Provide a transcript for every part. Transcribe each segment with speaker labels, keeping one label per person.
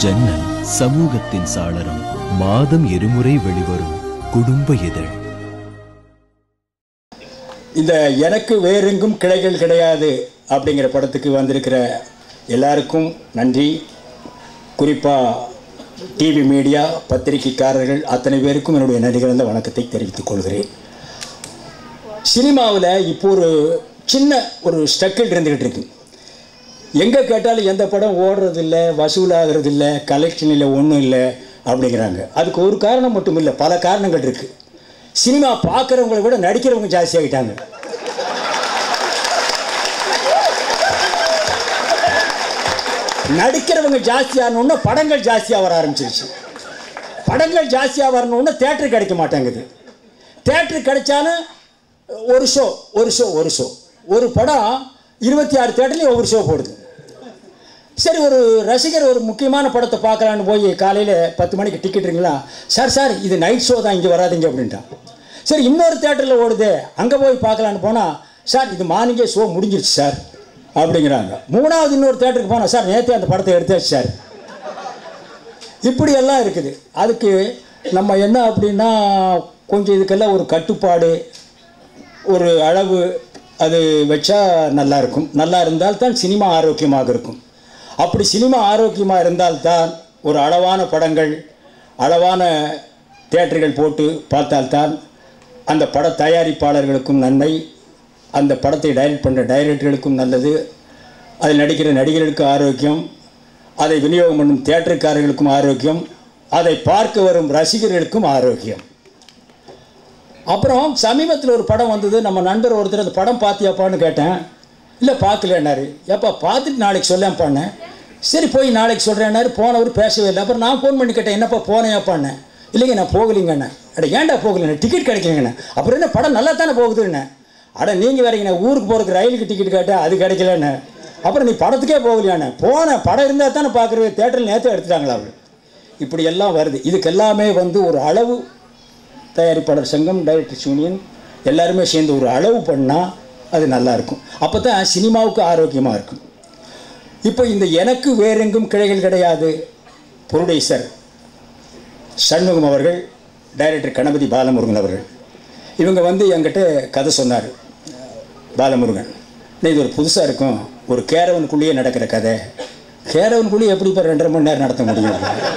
Speaker 1: ஜன்னல் சமூகத்தின் சாளரம் மாதம் இருமுறை வெளிவரும் குடும்ப இதழ்
Speaker 2: இந்த எனக்கு வேறெங்கும் கிளைகள் கிடையாது அப்படிங்கிற படத்துக்கு வந்திருக்கிற எல்லாருக்கும் நன்றி குறிப்பாக டிவி மீடியா பத்திரிகைக்காரர்கள் அத்தனை பேருக்கும் என்னுடைய நடிகர்ந்த வணக்கத்தை தெரிவித்துக் கொள்கிறேன் சினிமாவில் இப்போ ஒரு சின்ன ஒரு ஸ்ட்ரக்கிள் இருந்துக்கிட்டு இருக்கு எங்கே கேட்டாலும் எந்த படம் ஓடுறதில்ல வசூலாகிறதில்ல கலெக்ஷன் இல்லை ஒன்றும் இல்லை அப்படிங்கிறாங்க அதுக்கு ஒரு காரணம் மட்டும் இல்லை பல காரணங்கள் இருக்குது சினிமா பார்க்குறவங்களை விட நடிக்கிறவங்க ஜாஸ்தியாகிட்டாங்க நடிக்கிறவங்க ஜாஸ்தியானோடனே படங்கள் ஜாஸ்தியாக வர ஆரம்பிச்சிருச்சு படங்கள் ஜாஸ்தியாக வரணுன்னு தேட்டர் கிடைக்க மாட்டேங்குது தேட்டர் கிடைச்சாலும் ஒரு ஷோ ஒரு ஷோ ஒரு ஷோ ஒரு படம் இருபத்தி ஆறு தேட்டர்லேயும் ஒவ்வொரு ஷோ போடுது சரி ஒரு ரசிகர் ஒரு முக்கியமான படத்தை பார்க்கலான்னு போய் காலையில் பத்து மணிக்கு டிக்கெட்டுங்களா சார் சார் இது நைட் ஷோ தான் இங்கே வராதீங்க அப்படின்ட்டான் சரி இன்னொரு தேட்டரில் ஓடுது அங்கே போய் பார்க்கலான்னு போனால் சார் இது மார்னிங்கே ஷோ முடிஞ்சிருச்சு சார் அப்படிங்கிறாங்க மூணாவது இன்னொரு தேட்டருக்கு போனால் சார் நேற்றே அந்த படத்தை எடுத்தாச்சு சார் இப்படியெல்லாம் இருக்குது அதுக்கு நம்ம என்ன அப்படின்னா கொஞ்சம் இதுக்கெல்லாம் ஒரு கட்டுப்பாடு ஒரு அளவு அது வச்சா நல்லா இருக்கும் நல்லா இருந்தால் தான் சினிமா ஆரோக்கியமாக இருக்கும் அப்படி சினிமா ஆரோக்கியமாக இருந்தால்தான் ஒரு அளவான படங்கள் அளவான தேட்டர்கள் போட்டு பார்த்தால்தான் அந்த பட தயாரிப்பாளர்களுக்கும் நன்மை அந்த படத்தை டைரக்ட் பண்ணுற டைரக்டர்களுக்கும் நல்லது அதில் நடிக்கிற நடிகர்களுக்கு ஆரோக்கியம் அதை விநியோகம் பண்ணும் தேட்டருக்காரர்களுக்கும் ஆரோக்கியம் அதை பார்க்க வரும் ரசிகர்களுக்கும் ஆரோக்கியம் அப்புறம் சமீபத்தில் ஒரு படம் வந்தது நம்ம நண்பர் ஒருத்தர் அந்த படம் பார்த்தியாப்பான்னு கேட்டேன் இல்லை பார்க்கலன்னாரு ஏப்பா பார்த்துட்டு நாளைக்கு சொல்லேன்ப்பாண்ணேன் சரி போய் நாளைக்கு சொல்கிறேன்னாரு போனவர் பேசவே இல்லை அப்புறம் நான் ஃபோன் பண்ணி கேட்டேன் என்னப்பா போனேன்ப்பாண்ணேன் இல்லைங்க நான் போகலிங்கண்ணே அட ஏன்டா போகலண்ணே டிக்கெட் கிடைக்கலங்கண்ணே அப்புறம் என்ன படம் நல்லா தானே போகுதுண்ணே அட நீங்கள் வேறீங்கண்ணே ஊருக்கு போகிறதுக்கு ரயிலுக்கு டிக்கெட் கேட்டேன் அது கிடைக்கலண்ணே அப்புறம் நீ படத்துக்கே போகலையாண்ணே போனேன் படம் இருந்தால் தானே பார்க்குறது தேட்டரில் நேற்று எடுத்துட்டாங்களா அவர் இப்படி எல்லாம் வருது இதுக்கு எல்லாமே வந்து ஒரு அளவு தயாரிப்பாளர் சங்கம் டைரக்டர்ஸ் யூனியன் எல்லாருமே சேர்ந்து ஒரு அளவு பண்ணால் அது நல்லா இருக்கும் அப்போ தான் சினிமாவுக்கு ஆரோக்கியமாக இருக்கும் இப்போ இந்த எனக்கு வேறெங்கும் கிளைகள் கிடையாது புருடேசர் சண்முகம் அவர்கள் டைரக்டர் கணபதி பாலமுருகன் அவர்கள் இவங்க வந்து என்கிட்ட கதை சொன்னார் பாலமுருகன் "அண்ணே, இது ஒரு புதுசாக இருக்கும் ஒரு கேரவனுக்குள்ளேயே நடக்கிற கதை கேரவனுக்குள்ளேயே எப்படி இப்போ ரெண்டரை மணி நேரம் நடத்த முடியும்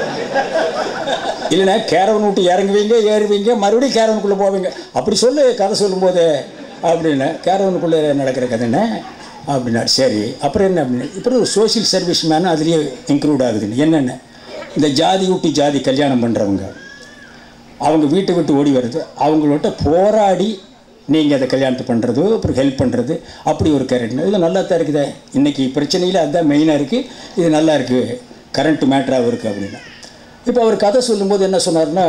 Speaker 2: இல்லைண்ணா கேரவன் விட்டு இறங்குவீங்க ஏறுவீங்க மறுபடியும் கேரவனுக்குள்ளே போவீங்க அப்படி சொல்லு கதை சொல்லும்போது அப்படின்னு கேரவனுக்குள்ளே நடக்கிற கதைண்ணே அப்படின்னா சரி அப்புறம் என்ன அப்படின்னு அப்புறம் ஒரு சோஷியல் சர்வீஸ் மேனும் அதுலேயே இன்க்ளூட் ஆகுதுன்னு என்னென்ன இந்த ஜாதி விட்டு ஜாதி கல்யாணம் பண்ணுறவங்க அவங்க வீட்டை விட்டு ஓடி வருது அவங்கள்ட்ட போராடி நீங்கள் அதை கல்யாணத்தை பண்ணுறது அப்புறம் ஹெல்ப் பண்ணுறது அப்படி ஒரு கேரக்டர் இது நல்லா தான் இருக்குதே இன்றைக்கி பிரச்சனையில் அதுதான் மெயினாக இருக்குது இது நல்லா இருக்குது கரண்ட் மேட்டராகவும் இருக்குது அப்படின்னா இப்போ அவர் கதை சொல்லும்போது என்ன சொன்னார்னா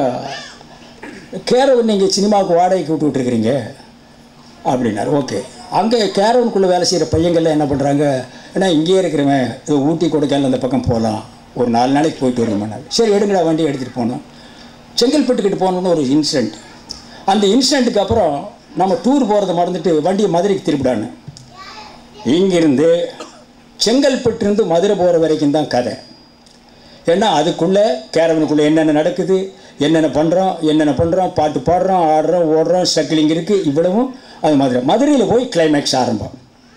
Speaker 2: கேரவன் நீங்கள் சினிமாவுக்கு வாடகைக்கு விட்டு விட்டுருக்கிறீங்க அப்படின்னாரு ஓகே அங்கே கேரவனுக்குள்ளே வேலை செய்கிற பையங்கள்லாம் என்ன பண்ணுறாங்க ஏன்னா இங்கேயே இருக்கிறவன் இது ஊட்டி கொடைக்கானல் அந்த பக்கம் போகலாம் ஒரு நாலு நாளைக்கு போயிட்டு வருமானாரு சரி எடுங்கடா வண்டி எடுத்துகிட்டு போனோம் செங்கல்பட்டுக்கிட்டு போகணுன்னு ஒரு இன்சிடெண்ட் அந்த இன்சிடெண்ட்டுக்கு அப்புறம் நம்ம டூர் போகிறத மறந்துட்டு வண்டியை மதுரைக்கு திருப்பிடான்னு இங்கிருந்து செங்கல்பட்டுலேருந்து மதுரை போகிற வரைக்கும் தான் கதை ஏன்னா அதுக்குள்ளே கேரவனுக்குள்ளே என்னென்ன நடக்குது என்னென்ன பண்ணுறோம் என்னென்ன பண்ணுறோம் பாட்டு பாடுறோம் ஆடுறோம் ஓடுறோம் ஸ்ட்ரகிளிங் இருக்குது இவ்வளவும் அது மதுரை மதுரையில் போய் கிளைமேக்ஸ் ஆரம்பம்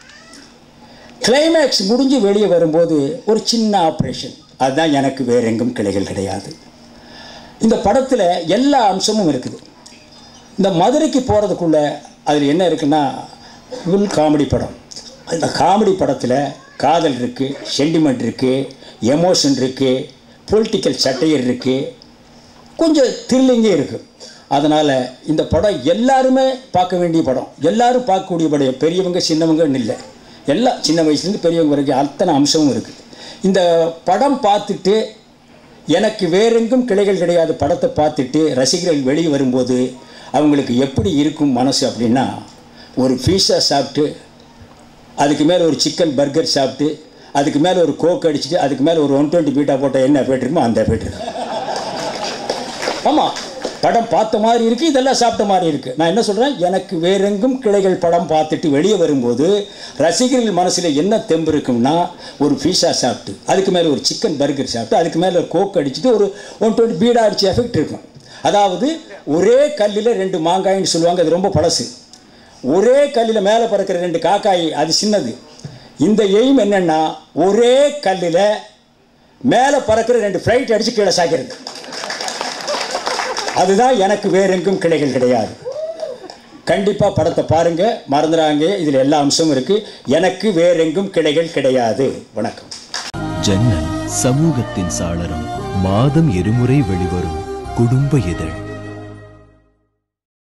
Speaker 2: கிளைமேக்ஸ் முடிஞ்சு வெளியே வரும்போது ஒரு சின்ன ஆப்ரேஷன் அதுதான் எனக்கு வேற எங்கும் கிளைகள் கிடையாது இந்த படத்தில் எல்லா அம்சமும் இருக்குது இந்த மதுரைக்கு போகிறதுக்குள்ள அதில் என்ன இருக்குன்னா ஃபுல் காமெடி படம் இந்த காமெடி படத்தில் காதல் இருக்குது சென்டிமெண்ட் இருக்குது எமோஷன் இருக்குது பொலிட்டிக்கல் சட்டையர் இருக்குது கொஞ்சம் த்ரில்லிங்கே இருக்குது அதனால் இந்த படம் எல்லாருமே பார்க்க வேண்டிய படம் எல்லாரும் பார்க்கக்கூடிய படம் பெரியவங்க சின்னவங்கன்னு இல்லை எல்லாம் சின்ன வயசுலேருந்து பெரியவங்க வரைக்கும் அத்தனை அம்சமும் இருக்குது இந்த படம் பார்த்துட்டு எனக்கு வேறெங்கும் கிளைகள் கிடையாது படத்தை பார்த்துட்டு ரசிகர்கள் வெளியே வரும்போது அவங்களுக்கு எப்படி இருக்கும் மனசு அப்படின்னா ஒரு பீஸா சாப்பிட்டு அதுக்கு மேலே ஒரு சிக்கன் பர்கர் சாப்பிட்டு அதுக்கு மேலே ஒரு கோக் அடிச்சுட்டு அதுக்கு மேலே ஒரு ஒன் டுவெண்ட்டி பீட்டா போட்டால் என்ன போயிட்டுருக்குமோ அந்த போயிட்டுருக்கு ஆமாம் படம் பார்த்த மாதிரி இருக்குது இதெல்லாம் சாப்பிட்ட மாதிரி இருக்குது நான் என்ன சொல்கிறேன் எனக்கு வேறெங்கும் கிளைகள் படம் பார்த்துட்டு வெளியே வரும்போது ரசிகர்கள் மனசில் என்ன தெம்பு இருக்கும்னா ஒரு பீஸா சாப்பிட்டு அதுக்கு மேலே ஒரு சிக்கன் பர்கர் சாப்பிட்டு அதுக்கு மேலே ஒரு கோக் அடிச்சுட்டு ஒரு ஒன் டுவெண்ட்டி பீடா அடிச்ச எஃபெக்ட் இருக்கும் அதாவது ஒரே கல்லில் ரெண்டு மாங்காயின்னு சொல்லுவாங்க அது ரொம்ப பழசு ஒரே கல்லில் மேலே பறக்கிற ரெண்டு காக்காய் அது சின்னது இந்த எய்ம் என்னென்னா ஒரே கல்லில் மேலே பறக்கிற ரெண்டு ஃப்ளைட் அடித்து கீழே சாய்க்கிறது அதுதான் எனக்கு வேறெங்கும் கிளைகள் கிடையாது கண்டிப்பாக படத்தை பாருங்கள் மறந்துடாங்க இதில் எல்லா அம்சமும் இருக்குது எனக்கு வேறெங்கும் கிளைகள் கிடையாது வணக்கம்
Speaker 1: ஜன்னல் சமூகத்தின் சாளரம் மாதம் இருமுறை வெளிவரும் குடும்ப இதழ்